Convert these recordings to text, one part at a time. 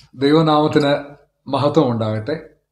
ദൈവനാമത്തിന് മഹത്വം ഉണ്ടാകട്ടെ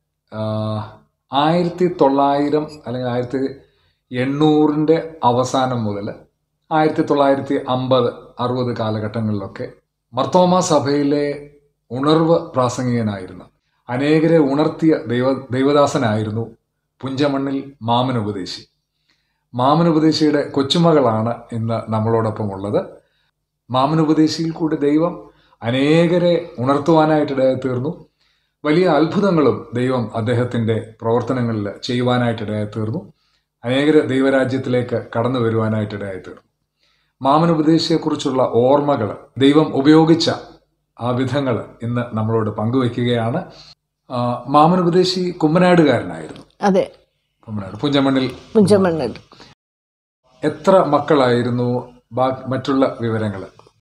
ആയിരത്തി തൊള്ളായിരം അല്ലെങ്കിൽ ആയിരത്തി എണ്ണൂറിൻ്റെ അവസാനം മുതൽ ആയിരത്തി തൊള്ളായിരത്തി അമ്പത് അറുപത് കാലഘട്ടങ്ങളിലൊക്കെ മർത്തോമ സഭയിലെ ഉണർവ് പ്രാസംഗികനായിരുന്നു അനേകരെ ഉണർത്തിയ ദൈവ ദൈവദാസനായിരുന്നു പുഞ്ചമണ്ണിൽ മാമനുപദേശി മാമനുപദേശിയുടെ കൊച്ചുമകളാണ് ഇന്ന് നമ്മളോടൊപ്പം ഉള്ളത് മാമനുപദേശിയിൽ കൂടി ദൈവം അനേകരെ ഉണർത്തുവാനായിട്ടിടയായി തീർന്നു വലിയ അത്ഭുതങ്ങളും ദൈവം അദ്ദേഹത്തിൻ്റെ പ്രവർത്തനങ്ങളിൽ ചെയ്യുവാനായിട്ടിടയായി തീർന്നു അനേകരെ ദൈവരാജ്യത്തിലേക്ക് കടന്നു വരുവാനായിട്ടിടയായി തീർന്നു മാമനുപദേശിയെക്കുറിച്ചുള്ള ഓർമ്മകൾ ദൈവം ഉപയോഗിച്ച ആ വിധങ്ങൾ ഇന്ന് നമ്മളോട് പങ്കുവയ്ക്കുകയാണ് ആ, മാമനുപദേശി കുമ്മനാടുകാരനായിരുന്നു അതെ കുമ്മനാട് പുഞ്ചമണ്ണിൽ പുഞ്ചമണ്ണിൽ എത്ര മക്കളായിരുന്നു ബാ- മറ്റുള്ള വിവരങ്ങൾ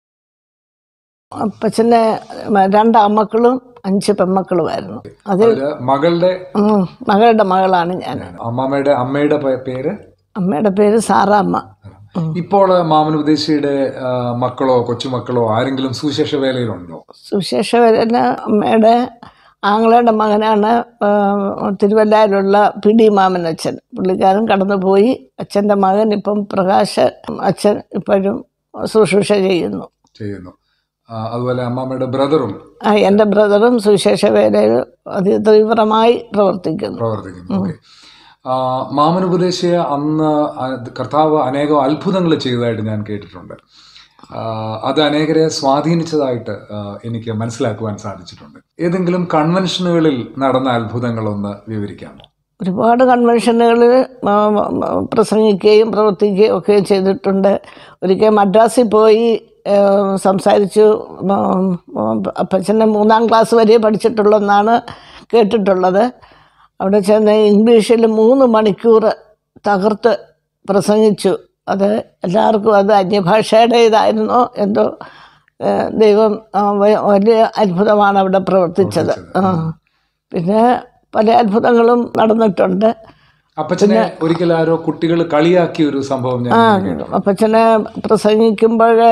അപ്പച്ചൻ്റെ രണ്ട് ആമക്കളും അഞ്ച് പെൺമക്കളുമായിരുന്നു അതിൽ അതില് മകളുടെ ഉം, മകളുടെ മകളാണ് ഞാൻ അമ്മാമ്മയുടെ അമ്മയുടെ പേ- പേര് അമ്മയുടെ പേര് സാറാമ്മ ഇപ്പോൾ മാമനുപദേശിയുടെ ആ, മക്കളോ കൊച്ചുമക്കളോ ആരെങ്കിലും സുവിശേഷ വേലയിലുണ്ടോ സുശേഷവരന അമ്മയുടെ ആങ്ങളയുടെ മകനാണ് ആ, തിരുവല്ലായിലുള്ള പി ഡി മാമൻ അച്ഛൻ പുള്ളിക്കാരൻ കടന്നുപോയി അച്ഛൻ്റെ മകൻ ഇപ്പം പ്രകാശ് അച്ഛൻ ഇപ്പോഴും ശുശ്രൂഷ ചെയ്യുന്നു ചെയ്യുന്നു ആ, അതുപോലെ അമ്മാമ്മയുടെ ബ്രദറും ആ, എൻ്റെ ബ്രദറും സുവിശേഷ വേലയിൽ അതിതീവ്രമായി പ്രവർത്തിക്കുന്നു പ്രവർത്തിക്കുന്നു ഓക്കെ മാമനുപദേശിയെ അന്ന് ആ, കർത്താവ് അനേകം അത്ഭുതങ്ങൾ ചെയ്തതായിട്ട് ഞാൻ കേട്ടിട്ടുണ്ട് ആ, അത് അനേകരെ സ്വാധീനിച്ചതായിട്ട് ആ, എനിക്ക് മനസ്സിലാക്കുവാൻ സാധിച്ചിട്ടുണ്ട് ഏതെങ്കിലും കൺവെൻഷനുകളിൽ നടന്ന അത്ഭുതങ്ങളൊന്ന് വിവരിക്കാമോ ഒരുപാട് കൺവെൻഷനുകളിൽ പ്രസംഗിക്കുകയും പ്രവർത്തിക്കുകയും ഒക്കെ ചെയ്തിട്ടുണ്ട് ഒരിക്കൽ മദ്രാസിൽ പോയി ആ, സംസാരിച്ചു അപ്പച്ചൻ്റെ മൂന്നാം ക്ലാസ് വരെ പഠിച്ചിട്ടുള്ളതെന്നാണ് കേട്ടിട്ടുള്ളത് അവിടെ ചെന്ന് ഇംഗ്ലീഷിൽ മൂന്ന് മണിക്കൂർ തകർത്ത് പ്രസംഗിച്ചു അത് എല്ലാവർക്കും അത് അന്യഭാഷയുടെ ഇതായിരുന്നോ എന്തോ ആ, ദൈവം ആ, വ- വലിയ അത്ഭുതമാണ് അവിടെ പ്രവർത്തിച്ചത് ആ പിന്നെ പല അത്ഭുതങ്ങളും നടന്നിട്ടുണ്ട് അപ്പച്ചനെ ഒരിക്കൽ ആരോ കുട്ടികൾ കളിയാക്കിയ ഒരു സംഭവം ഞാൻ കേട്ടു അപ്പച്ചനെ പ്രസംഗിക്കുമ്പോൾ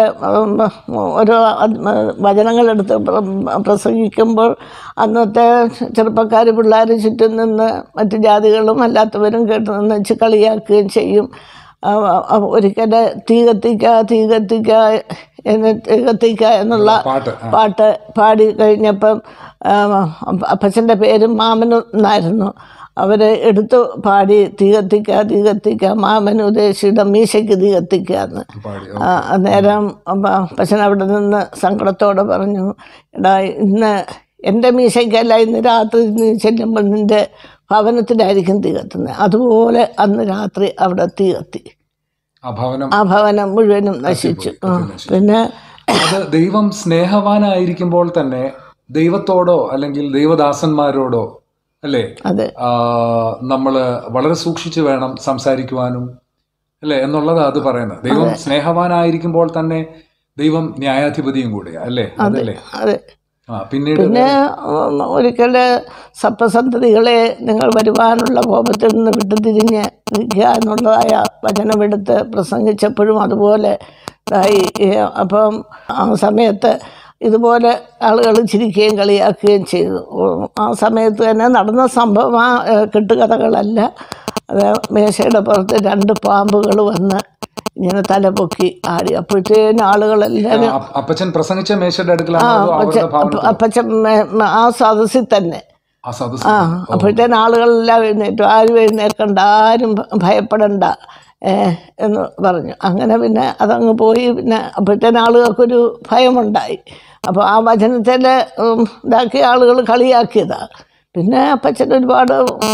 ഓരോ അത് വചനങ്ങളെടുത്ത് പ്ര- പ്രസംഗിക്കുമ്പോൾ അന്നത്തെ ചെറുപ്പക്കാർ പിള്ളേർ ചുറ്റും നിന്ന് മറ്റ് ജാതികളും അല്ലാത്തവരും കേട്ട് നിന്ന് വെച്ച് കളിയാക്കുകയും ചെയ്യും ആ, ആ, ഒരിക്കൽ തീ കത്തിക്ക തീ കത്തിക്ക എന്ന് തീ കത്തിക്ക എന്നുള്ള പാട്ട് ആ, പാട്ട് പാടി കഴിഞ്ഞപ്പം ആ, അപ്പച്ചൻ്റെ പേരും മാമനും എന്നായിരുന്നു അവർ എടുത്തു പാടി തീ കത്തിക്ക തീ കത്തിക്ക മാമൻ ഉദ്ദേശിയുടെ മീശയ്ക്ക് തീ കത്തിക്കുക എന്ന് പാടി ആ, അന്നേരം അപ്പ- അപ്പച്ചൻ അവിടെ നിന്ന് സങ്കടത്തോടെ പറഞ്ഞു എടാ ഇന്ന് എൻ്റെ മീശയ്ക്കല്ല ഇന്ന് രാത്രി നീ ചെല്ലുമ്പോൾ നിൻ്റെ ഭവനത്തിലായിരിക്കും തീ കത്തുന്നത് അതുപോലെ അന്ന് രാത്രി അവിടെ തീ കത്തി ആ ഭവനം ആ ഭവനം മുഴുവനും നശിച്ചു ആ, പിന്നെ അത് ദൈവം സ്നേഹവാനായിരിക്കുമ്പോൾ തന്നെ ദൈവത്തോടോ അല്ലെങ്കിൽ ദൈവദാസന്മാരോടോ അല്ലേ അതെ നമ്മൾ വളരെ സൂക്ഷിച്ചു വേണം സംസാരിക്കുവാനും അല്ലേ എന്നുള്ളത് അത് പറയുന്നത് ദൈവം സ്നേഹവാനായിരിക്കുമ്പോൾ തന്നെ ദൈവം ന്യായാധിപതിയും കൂടിയാ അല്ലേ അതല്ലേ അതെ ആ പിന്നീട് പിന്നെ ഉം, ഒരിക്കൽ സപ്തസന്തതികളെ നിങ്ങൾ വരുവാനുള്ള കോപത്തിൽ നിന്ന് വിട്ടുതിരിഞ്ഞ് നിൽക്കുക എന്നുള്ളതായ വചനമെടുത്ത് പ്രസംഗിച്ചപ്പോഴും അതുപോലെ ഇതായി ഏ, അപ്പം ആ സമയത്ത് ഇതുപോലെ ആളുകൾ ചിരിക്കുകയും കളിയാക്കുകയും ചെയ്തു ഉം, ആ സമയത്ത് തന്നെ നടന്ന സംഭവം ആ ഏ, കെട്ടുകഥകളല്ല അത് മേശയുടെ പുറത്ത് രണ്ട് പാമ്പുകൾ വന്ന് ഇങ്ങനെ തലപൊക്കി ആടി അപ്പോഴത്തേനും ആളുകളെല്ലാവരും അപ്പ- അപ്പച്ചൻ പ്രസംഗിച്ച മേശയുടെ അടുക്കലാണോ അതോ അവരുടെ ഭവനത്തിലോ? അപ്പച്ചൻ മേ- മ- ആ സദസ്സിൽ തന്നെ ആ സദസ് ആ അപ്പോഴത്തേന് ആളുകളെല്ലാം എഴുന്നേറ്റു ആരും എഴുന്നേൽക്കണ്ട ആരും ഭ- ഭയപ്പെടണ്ട ഏ, എന്ന് പറഞ്ഞു അങ്ങനെ പിന്നെ അതങ്ങ് പോയി പിന്നെ അപ്പോഴത്തേന് ആളുകൾക്കൊരു ഭയമുണ്ടായി അപ്പോൾ ആ വചനത്തിൽ ഇതാക്കിയ ആളുകൾ കളിയാക്കിയതാണ് പിന്നെ അപ്പച്ചൻ ഒരുപാട്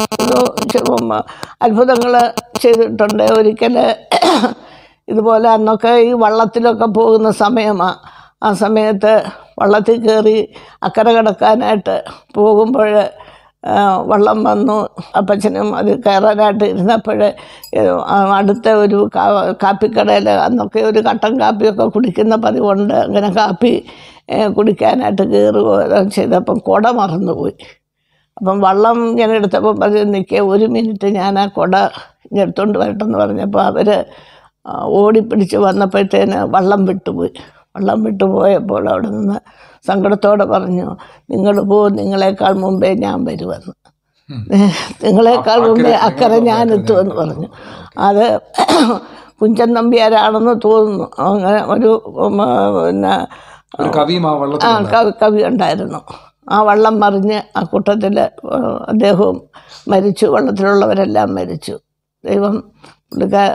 അത്ഭുതങ്ങൾ ചെയ്തിട്ടുണ്ട് ഒരിക്കൽ ഇതുപോലെ അന്നൊക്കെ ഈ വള്ളത്തിലൊക്കെ പോകുന്ന സമയമാണ് ആ സമയത്ത് വള്ളത്തിൽ കയറി അക്കരെ കിടക്കാനായിട്ട് പോകുമ്പോൾ വള്ളം വന്നു അപ്പച്ചനും അത് കയറാനായിട്ട് ഇരുന്നപ്പോൾ അടുത്ത ഒരു കാ- കാപ്പിക്കടയിൽ അന്നൊക്കെ ഒരു കട്ടൻ കാപ്പിയൊക്കെ കുടിക്കുന്ന പതിവുണ്ട് അങ്ങനെ കാപ്പി ഏ, കുടിക്കാനായിട്ട് കയറുകയോ ചെയ്തപ്പം കുട മറന്നുപോയി അപ്പം വള്ളം ഞാൻ എടുത്തപ്പോൾ പറഞ്ഞു നിൽക്കുക ഒരു മിനിറ്റ് ഞാൻ ആ കുട ഇങ്ങ് എടുത്തോണ്ട് വരട്ടെന്ന് പറഞ്ഞപ്പോൾ അവർ ഓടിപ്പിടിച്ച് വന്നപ്പോഴത്തേന് വള്ളം വിട്ടുപോയി വള്ളം വിട്ടുപോയപ്പോൾ അവിടെ നിന്ന് സങ്കടത്തോടെ പറഞ്ഞു നിങ്ങൾ പോ നിങ്ങളെക്കാൾ മുമ്പേ ഞാൻ വരുമെന്ന് നിങ്ങളെക്കാൾ മുമ്പേ അക്കരെ ഞാൻ എത്തുമെന്ന് പറഞ്ഞു അത് കുഞ്ചൻ നമ്പ്യാരാണെന്ന് തോന്നുന്നു അങ്ങനെ ഒരു ഉം, പിന്നെ ഒരു കവിയും ആ ആ വള്ളത്തിൽ കവി കവി ഉണ്ടായിരുന്നു ആ വള്ളം മറിഞ്ഞ് ആ കൂട്ടത്തിൽ അദ്ദേഹവും മരിച്ചു വള്ളത്തിലുള്ളവരെല്ലാം മരിച്ചു ദൈവം പുള്ളിക്കാ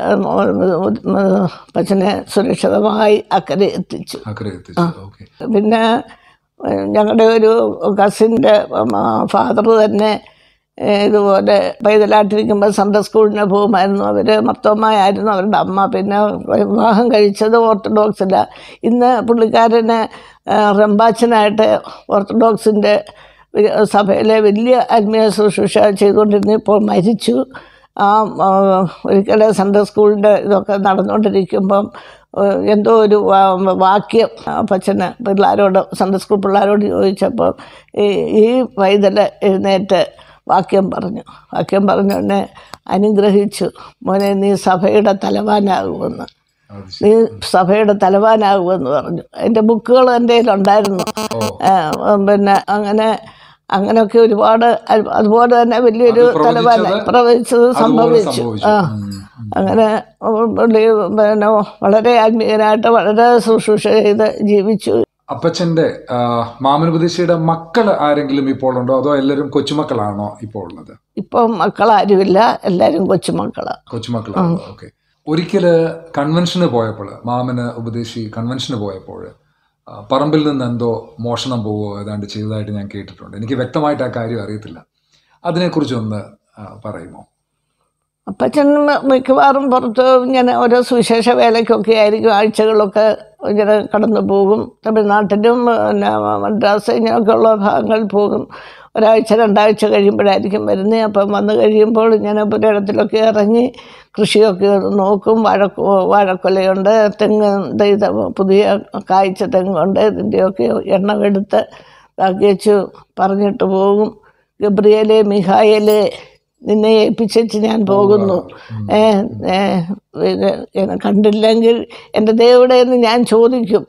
പച്ചനെ സുരക്ഷിതമായി അക്കരെ എത്തിച്ചു അക്കരെ എത്തിച്ചു ഓക്കെ പിന്നെ ഞങ്ങളുടെ ഒരു കസിൻ്റെ ഫാദർ തന്നെ ഏ, ഇതുപോലെ പൈതലായിട്ടിരിക്കുമ്പോൾ സൺഡേ സ്കൂളിന് പോകുമായിരുന്നു അവർ മർത്തോമായായിരുന്നു അവരുടെ അമ്മ പിന്നെ വിവാഹം കഴിച്ചത് ഓർത്തഡോക്സില്ല ഇന്ന് പുള്ളിക്കാരന് ആ, റംബാച്ചനായിട്ട് ഓർത്തഡോക്സിൻ്റെ വി- സഭയിലെ വലിയ ആത്മീയ ശുശ്രൂഷ ചെയ്തുകൊണ്ടിരുന്നു ഇപ്പോൾ മരിച്ചു ആ ആ, ഒരിക്കൽ സൺഡേ സ്കൂളിൻ്റെ ഇതൊക്കെ നടന്നുകൊണ്ടിരിക്കുമ്പം ഏഹ്, എന്തോ ഒരു വാ- വാക്യം അപ്പച്ചന് പിള്ളേരോട് സൺഡേ സ്കൂൾ പിള്ളേരോട് ചോദിച്ചപ്പോൾ ഈ ഈ പൈതൽ എഴുന്നേറ്റ് വാക്യം പറഞ്ഞു വാക്യം പറഞ്ഞ ഉടനെ അനുഗ്രഹിച്ചു മോനെ നീ സഭയുടെ തലവാനാകുമെന്ന് അത് ശരി. നീ സഭയുടെ തലവാനാകുമെന്ന് പറഞ്ഞു അതിൻ്റെ ബുക്കുകൾ എൻ്റെ കയ്യിലുണ്ടായിരുന്നു ഓ ആ, പിന്നെ അങ്ങനെ അങ്ങനെയൊക്കെ ഒരുപാട് അത് അതുപോലെ തന്നെ വലിയൊരു അത് പ്രവചിച്ചത് തലവാന പ്രവചിച്ചത് അതുപോലെ സംഭവിച്ചു സംഭവിച്ചു ആ ഉം, ഉം. അങ്ങനെ പുള്ളി പിന്നെ വളരെ ആത്മീയനായിട്ട് വളരെ ശുശ്രൂഷ ചെയ്ത് ജീവിച്ചു അപ്പച്ചന്റെ ആ, മാമനുപദേശിയുടെ മക്കൾ ആരെങ്കിലും ഇപ്പോൾ ഉണ്ടോ അതോ എല്ലാവരും കൊച്ചുമക്കളാണോ ഇപ്പോൾ ഉള്ളത് ഇപ്പം മക്കളാരുമില്ല എല്ലാവരും കൊച്ചുമക്കളാണ് കൊച്ചുമക്കളാണോ ഓക്കെ ഒരിക്കല് കൺവെൻഷന് പോയപ്പോൾ മാമന് ഉപദേശി കൺവെൻഷന് പോയപ്പോൾ ആ, പറമ്പിൽ നിന്ന് എന്തോ മോഷണം പോവോ ഏതാണ്ട് ചെയ്തതായിട്ട് ഞാൻ കേട്ടിട്ടുണ്ട് എനിക്ക് വ്യക്തമായിട്ട് ആ കാര്യം അറിയത്തില്ല അതിനെക്കുറിച്ചൊന്ന് ആ, പറയുമോ അപ്പച്ചൻ മ- മിക്കവാറും പുറത്ത് ഇങ്ങനെ ഓരോ സുവിശേഷ വേലയ്ക്കൊക്കെ ആയിരിക്കും ആഴ്ചകളൊക്കെ ഇങ്ങനെ കടന്നു പോകും തമിഴ്നാട്ടിലും പിന്നെ മദ്രാസ് ഇങ്ങനെയൊക്കെയുള്ള ഭാഗങ്ങളിൽ പോകും ഒരാഴ്ച രണ്ടാഴ്ച കഴിയുമ്പോഴായിരിക്കും വരുന്നത് അപ്പം വന്നു കഴിയുമ്പോൾ ഇങ്ങനെ പുരയിടത്തിലൊക്കെ ഇറങ്ങി കൃഷിയൊക്കെ നോക്കും വാഴ വാഴക്കൊലയുണ്ട് തെങ്ങ് ദേ ഇത് പുതിയ കായ്ച്ച തെങ്ങുണ്ട് ഇതിൻ്റെയൊക്കെ എണ്ണമെടുത്ത് ഇതാക്കി വെച്ച് പറഞ്ഞിട്ട് പോകും ഗബ്രിയലെ മിഹായലെ നിന്നെ ഏൽപ്പിച്ചു ഞാൻ പോകുന്നു ഏ ഏ, പിന്നെ എന്നെ കണ്ടില്ലെങ്കിൽ എൻ്റെ ദേവിടെ എന്ന് ഞാൻ ചോദിക്കും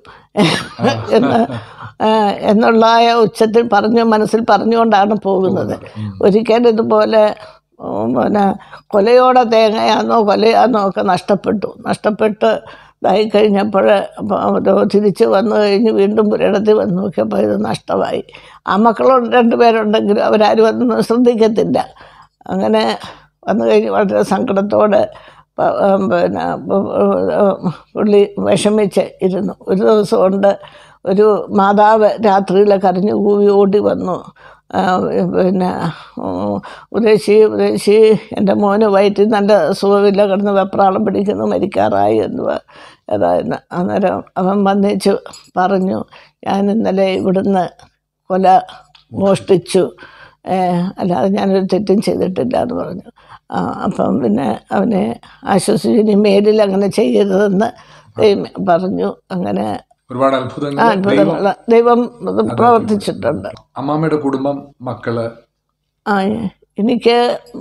എന്ന് ആ, എന്നുള്ള ആ ഉച്ചത്തിൽ പറഞ്ഞു മനസ്സിൽ പറഞ്ഞുകൊണ്ടാണ് പോകുന്നത് ഒരിക്കൽ ഇതുപോലെ ഉം, പിന്നെ കൊലയോടെ തേങ്ങയാന്നോ കൊലയാന്നോ ഒക്കെ നഷ്ടപ്പെട്ടു നഷ്ടപ്പെട്ട് ഇതായി കഴിഞ്ഞപ്പോൾ തിരിച്ച് വന്നു കഴിഞ്ഞ് വീണ്ടും പുരയിടത്തിൽ വന്ന് നോക്കിയപ്പോൾ ഇത് നഷ്ടമായി ആ മക്കളും രണ്ടുപേരുണ്ടെങ്കിലും അവരാരും അതൊന്നും ശ്രദ്ധിക്കത്തില്ല അങ്ങനെ വന്നു കഴിഞ്ഞ് വളരെ സങ്കടത്തോടെ പ- ഉം, പിന്നെ ഉം, പുള്ളി വിഷമിച്ച് ഇരുന്നു ഒരു ദിവസം കൊണ്ട് ഒരു മാതാവ് രാത്രിയിൽ കരഞ്ഞു കൂവി ഓടി വന്നു ആ, പിന്നെ ഉം, ഉദ്ദേശി ഉദ്ദേശി എൻ്റെ മോന് വയറ്റിൽ നല്ല സുഖമില്ല കിടന്ന് വെപ്രാളം പിടിക്കുന്നു മരിക്കാറായി എന്ന് പ- ഏതായിരുന്നു അന്നേരം അവൻ വന്നേച്ച് പറഞ്ഞു ഞാൻ ഇന്നലെ ഇവിടുന്ന് കൊല മോഷ്ടിച്ചു ഏഹ് അല്ലാതെ ഞാനൊരു തെറ്റും ചെയ്തിട്ടില്ല എന്ന് പറഞ്ഞു ആ, അപ്പം പിന്നെ അവനെ ആശ്വസിച്ചു ഇനി മേലിൽ അങ്ങനെ ചെയ്യരുതെന്ന് ദൈവം പറഞ്ഞു അങ്ങനെ ഒരുപാട് ആ അത്ഭുതങ്ങൾ ദൈവം അത്ഭുതങ്ങൾ ദൈവം അത് പ്രവർത്തിച്ചിട്ടുണ്ട് അമ്മാമ്മയുടെ കുടുംബം മക്കള് ആ എനിക്ക്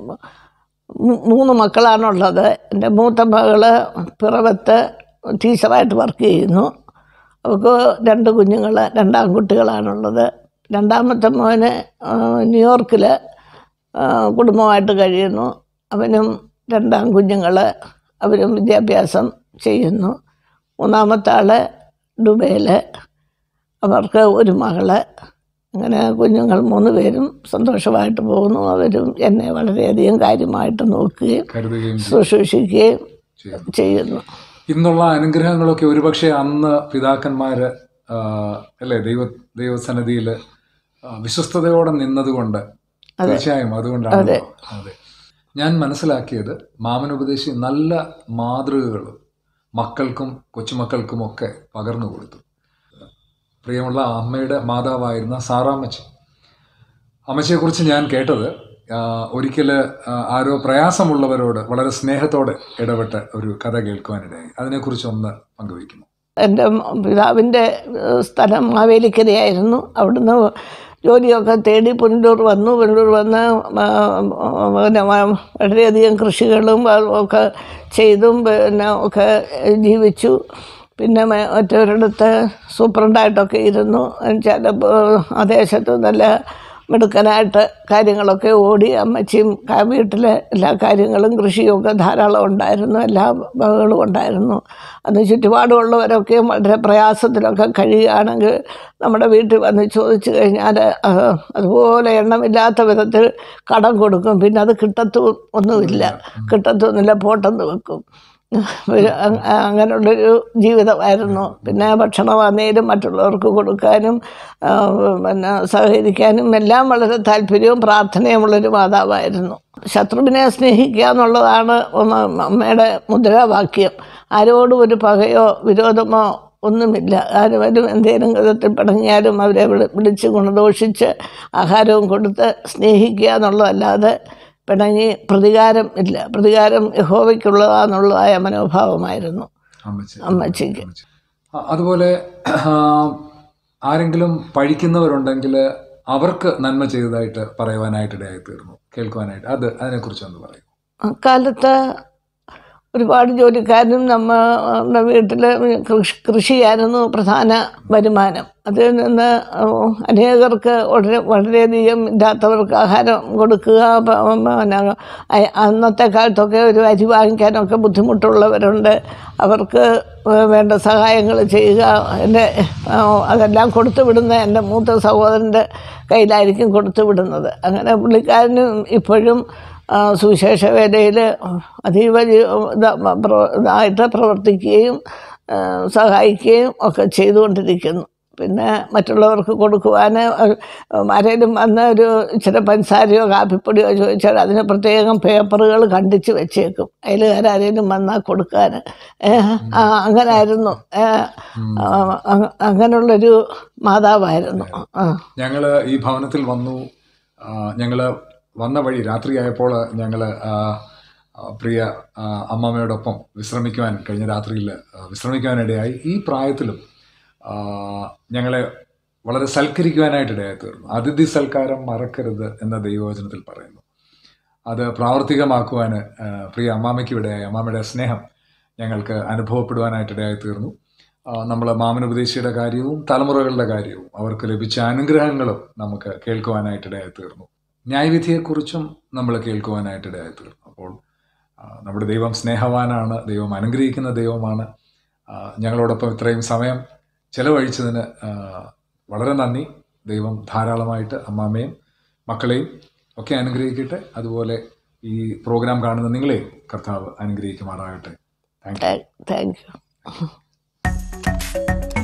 മൂ- മൂന്ന് മക്കളാണുള്ളത് എൻ്റെ മൂത്ത മകള് പിറവത്ത് ടീച്ചറായിട്ട് വർക്ക് ചെയ്യുന്നു അവൾക്ക് രണ്ട് കുഞ്ഞുങ്ങൾ രണ്ടാൺകുട്ടികളാണുള്ളത് രണ്ടാമത്തെ മോന് ആ, ന്യൂയോർക്കിൽ ആ, കുടുംബമായിട്ട് കഴിയുന്നു അവനും രണ്ടാം കുഞ്ഞുങ്ങൾ അവരും വിദ്യാഭ്യാസം ചെയ്യുന്നു മൂന്നാമത്തെ ആൾ ദുബൈയിൽ അവർക്ക് ഒരു മകള് അങ്ങനെ കുഞ്ഞുങ്ങൾ മൂന്ന് പേരും സന്തോഷമായിട്ട് പോകുന്നു അവരും എന്നെ വളരെയധികം കാര്യമായിട്ട് നോക്കുകയും കരുതുകയും ശുശ്രൂഷിക്കുകയും ചെയ്യുന്നു ചെയ്യുന്നു ഇന്നുള്ള അനുഗ്രഹങ്ങളൊക്കെ ഒരുപക്ഷെ അന്ന് പിതാക്കന്മാര് ആ, അല്ലേ ദൈവ ദൈവസന്നിധിയിൽ വിശ്വസ്തയോടെ നിന്നതുകൊണ്ട് തീർച്ചയായും അതുകൊണ്ടാണ് അതെ ഞാൻ മനസ്സിലാക്കിയത് മാമനുപദേശി നല്ല മാതൃകകൾ മക്കൾക്കും കൊച്ചുമക്കൾക്കുമൊക്കെ പകർന്നു കൊടുത്തു പ്രിയമുള്ള അമ്മയുടെ മാതാവായിരുന്ന സാറാമ്മച്ചി അമ്മച്ചിയെക്കുറിച്ച് ഞാൻ കേട്ടത് ഒരിക്കൽ ആരോ പ്രയാസമുള്ളവരോട് വളരെ സ്നേഹത്തോടെ ഇടപെട്ട ഒരു കഥ കേൾക്കുവാനിടയായി അതിനെക്കുറിച്ച് ഒന്ന് പങ്കുവയ്ക്കുന്നു എൻ്റെ പിതാവിൻ്റെ ഏഹ്, സ്ഥലം മാവേലിക്കരയായിരുന്നു അവിടുന്ന് ജോലിയൊക്കെ തേടി പുനലൂർ വന്നു പുനലൂർ വന്ന് ആ, പിന്നെ വ- വളരെയധികം കൃഷികളും അതും ഒക്കെ ചെയ്തും പിന്നെ ഒക്കെ ജീവിച്ചു പിന്നെ മ- മറ്റൊരിടത്ത് സൂപ്രണ്ടായിട്ടൊക്കെ ഇരുന്നു എന്നുവെച്ചാൽ ആ ദേശത്ത് നല്ല മിടുക്കനായിട്ട് കാര്യങ്ങളൊക്കെ ഓടി അമ്മച്ചിയും ക- വീട്ടിലെ എല്ലാ കാര്യങ്ങളും കൃഷിയും ഒക്കെ ധാരാളം ഉണ്ടായിരുന്നു എല്ലാ വകകളും ഉണ്ടായിരുന്നു അന്ന് ചുറ്റുപാടുമുള്ളവരൊക്കെ വളരെ പ്രയാസത്തിലൊക്കെ കഴിയുകയാണെങ്കിൽ നമ്മുടെ വീട്ടിൽ വന്ന് ചോദിച്ചു കഴിഞ്ഞാൽ അതുപോലെ എണ്ണമില്ലാത്ത വിധത്തിൽ കടം കൊടുക്കും പിന്നെ അത് കിട്ടത്തു ഒന്നുമില്ല കിട്ടത്തൊന്നുമില്ല പോട്ടെന്ന് വെക്കും ഒരു അ- അങ്ങനെയുള്ളൊരു ജീവിതമായിരുന്നു പിന്നെ ഭക്ഷണം വന്നേലും മറ്റുള്ളവർക്ക് കൊടുക്കാനും ആ, പിന്നെ സഹകരിക്കാനും എല്ലാം വളരെ താല്പര്യവും പ്രാർത്ഥനയുമുള്ളൊരു മാതാവായിരുന്നു ശത്രുവിനെ സ്നേഹിക്കുക എന്നുള്ളതാണ് ഉമ്മ- അമ്മയുടെ മുദ്രാവാക്യം ആരോടും ഒരു പകയോ വിരോധമോ ഒന്നുമില്ല ആരും എന്തെങ്കിലും വിധത്തിൽ പിണങ്ങിയാലും അവരെ വിളി വിളിച്ച് ഗുണദോഷിച്ച് ആഹാരവും കൊടുത്ത് സ്നേഹിക്കുക എന്നുള്ളതല്ലാതെ പിണങ്ങി പ്രതികാരം ഇല്ല പ്രതികാരം യഹോവയ്ക്കുള്ളതാന്നുള്ളതായ മനോഭാവമായിരുന്നു അമ്മച്ചി അമ്മച്ചിക്ക് അമ്മച്ചി. ആ, അതുപോലെ ആ, ആരെങ്കിലും പഴിക്കുന്നവരുണ്ടെങ്കിൽ അവർക്ക് നന്മ ചെയ്തതായിട്ട് പറയുവാനായിട്ട് ഇടയായി തീർന്നു കേൾക്കുവാനായിട്ട് അത് അതിനെക്കുറിച്ച് ഒന്ന് പറയും അക്കാലത്ത് ഒരുപാട് ജോലിക്കാരും നമ്മുടെ വീട്ടിൽ കൃഷി കൃഷിയായിരുന്നു പ്രധാന വരുമാനം അതിൽ നിന്ന് അനേകർക്ക് വളരെ വളരെയധികം ഇല്ലാത്തവർക്ക് ആഹാരം കൊടുക്കുക പ- പിന്നെ അ- അന്നത്തെ കാലത്തൊക്കെ ഒരു അരി വാങ്ങിക്കാനൊക്കെ ബുദ്ധിമുട്ടുള്ളവരുണ്ട് അവർക്ക് വേണ്ട സഹായങ്ങൾ ചെയ്യുക എൻ്റെ അതെല്ലാം കൊടുത്തു വിടുന്ന എൻ്റെ മൂത്ത സഹോദരൻ്റെ കയ്യിലായിരിക്കും കൊടുത്തു വിടുന്നത് അങ്ങനെ പുള്ളിക്കാരനും ഇപ്പോഴും ആ, സുവിശേഷ വേലയിൽ അതീവ ജീ- ഇത- പ്ര- ഇതായിട്ട് പ്രവർത്തിക്കുകയും ആ, സഹായിക്കുകയും ഒക്കെ ചെയ്തുകൊണ്ടിരിക്കുന്നു പിന്നെ മറ്റുള്ളവർക്ക് കൊടുക്കുവാൻ ആരെങ്കിലും വന്ന് ഒരു ഇച്ചിരി പഞ്ചസാരയോ കാപ്പിപ്പൊടിയോ ചോദിച്ചാൽ അതിന് പ്രത്യേകം പേപ്പറുകൾ കണ്ടിച്ച് വെച്ചേക്കും അയലുകാരും വന്നാൽ കൊടുക്കാൻ അങ്ങനായിരുന്നു ഏ, ആ, അ- അങ്ങനെയുള്ളൊരു മാതാവായിരുന്നു ആ ഞങ്ങൾ ഈ ഭവനത്തിൽ വന്നു ഞങ്ങൾ വന്ന വഴി രാത്രിയായപ്പോൾ ഞങ്ങൾ പ്രിയ ആ, അമ്മമ്മയോടൊപ്പം വിശ്രമിക്കുവാൻ കഴിഞ്ഞ രാത്രിയിൽ ആ, വിശ്രമിക്കുവാനിടയായി ഈ പ്രായത്തിലും ആ, ഞങ്ങളെ വളരെ സൽക്കരിക്കുവാനായിട്ട് ഇടയായി തീർന്നു അതിഥി സൽക്കാരം മറക്കരുത് എന്ന ദൈവവചനത്തിൽ പറയുന്നു അത് പ്രാവർത്തികമാക്കുവാൻ ആ, പ്രിയ അമ്മാമ്മയ്ക്ക് ഇടയായി അമ്മാമ്മയുടെ സ്നേഹം ഞങ്ങൾക്ക് അനുഭവപ്പെടുവാനായിട്ട് ഇടയായി തീർന്നു നമ്മൾ മാമനുപദേശിയുടെ കാര്യവും തലമുറകളുടെ കാര്യവും അവർക്ക് ലഭിച്ച അനുഗ്രഹങ്ങളും നമുക്ക് കേൾക്കുവാനായിട്ട് ഇടയായി തീർന്നു ന്യായവിധിയെക്കുറിച്ചും നമ്മൾ കേൾക്കുവാനായിട്ട് ഇടയായി തീർന്നു അപ്പോൾ ആ, നമ്മുടെ ദൈവം സ്നേഹവാനാണ് ദൈവം അനുഗ്രഹിക്കുന്ന ദൈവമാണ് ആ, ഞങ്ങളോടൊപ്പം ഇത്രയും സമയം ചെലവഴിച്ചതിന് ആ, വളരെ നന്ദി ദൈവം ധാരാളമായിട്ട് അമ്മാമ്മയും മക്കളെയും ഒക്കെ അനുഗ്രഹിക്കട്ടെ അതുപോലെ ഈ പ്രോഗ്രാം കാണുന്ന നിങ്ങളെയും കർത്താവ് അനുഗ്രഹിക്കുമാറാകട്ടെ താങ്ക് യു താങ്ക് യു